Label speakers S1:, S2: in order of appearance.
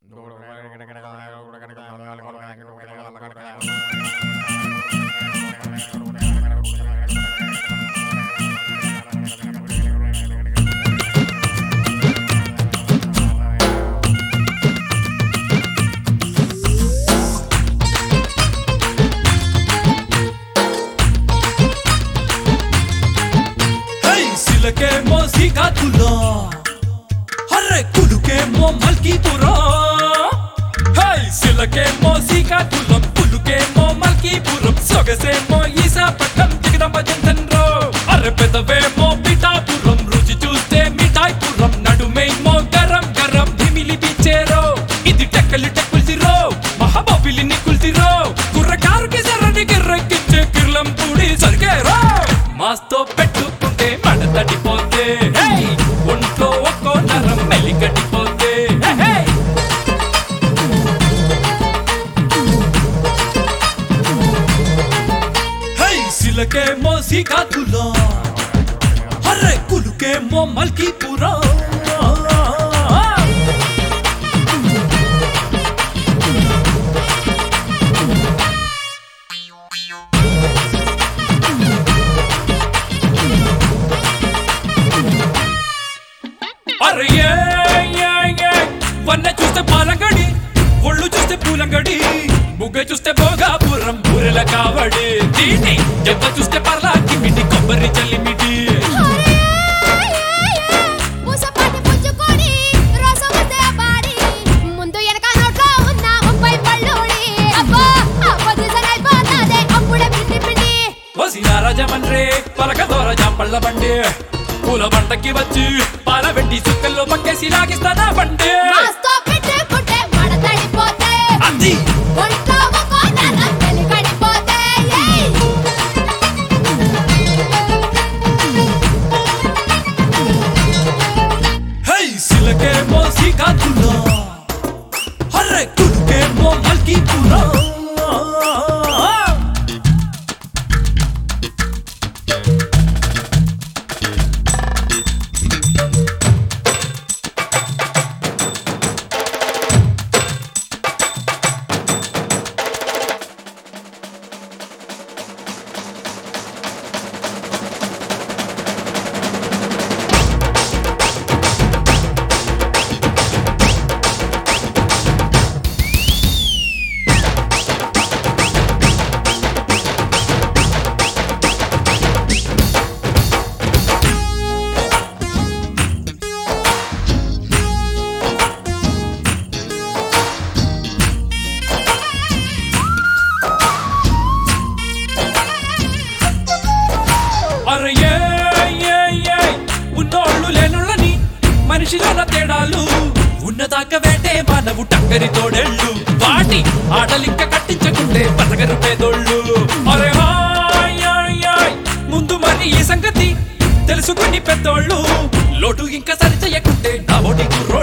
S1: High సిలకేమో శ్రీకాకుళం హర్రే కులుకేమో మల్కీపురం హై సిలకేమో శ్రీకాకుళం కులుకేమో మల్కీపురం సొగసేమో ఈశాపట్నం దిగదమ్మ జంతన్రో అర్రె పెదవేమో పిఠాపురం రుచి చూస్తే మిఠాయిపురం నడుమేమో గరం గరం ధిమిలి బిచ్చేరో ఇది టెక్కలి టెక్కుల్సిరో మహాబాబిలిని కుల్సిరో కుర్రకారుకి సర్రని గిర్రెక్కిచ్చే కిర్లం పూడి సరిగేరో మాస్తో పెట్టుకుంటే మడ తడిపోతే హే! ఒంట్లో ఒక్కో నరం మెలికటిపోతే హే, హే! హై సిలకేమో శ్రీకాకుళం హర్రే కులుకేమో మల్కీపురం అరే ఏ, ఏ, ఏ, వన్న చూస్తే పాలంగడి ఒళ్ళు చూస్తే పూలంగడి బుగ్గ చూస్తే భోగాపురం బూరెల కావడి దీని దెబ్బ చూస్తే పర్లాకి మిటి కొబ్బరి చల్లిమిటి
S2: పూసపాటి పుచ్చుకొని రసముద్ద పాడి ముందు వెనక నోట్లో ఉన్న ముప్పై పళ్ళుడి అబ్బో ఆ పొజిషన్ అయిపోతాదే అప్పుడే పిండి పిండి
S1: వసిన రాజమండ్రి పలక దోర జాంపళ్ళ బండి పూల బండకి వచ్చి పాల వెండి చుక్కల్లో పక్కేసి లాగిస్తానా బండి
S2: మాస్తో పెట్టుకుంటే మడతడిపోతే
S1: అది
S2: ఒంట్లో ఒక్కో నరం వెలిగడిపోతే ఏయ్!
S1: హై సిలకేమో శ్రీకాకుళం హర్రే కులుకేమో మల్కీపురం అరే ఏ, ఏ, ఏ, ఉన్నోళ్ళు లేనుళ్ళని మనిషిలోన తేడాలు ఉన్నదాకా వేటే మానవు టక్కరి తోడెళ్ళు వాటి ఆటలింక కట్టించకుంటే బతకరు పేదోళ్ళు అరే హాయ్, హాయ్, హాయ్, ముందు మరి ఈ సంగతి తెలుసుకుని పెద్దోళ్ళు లోటు ఇంకా సరి చెయ్యకుంటే నా ఓడి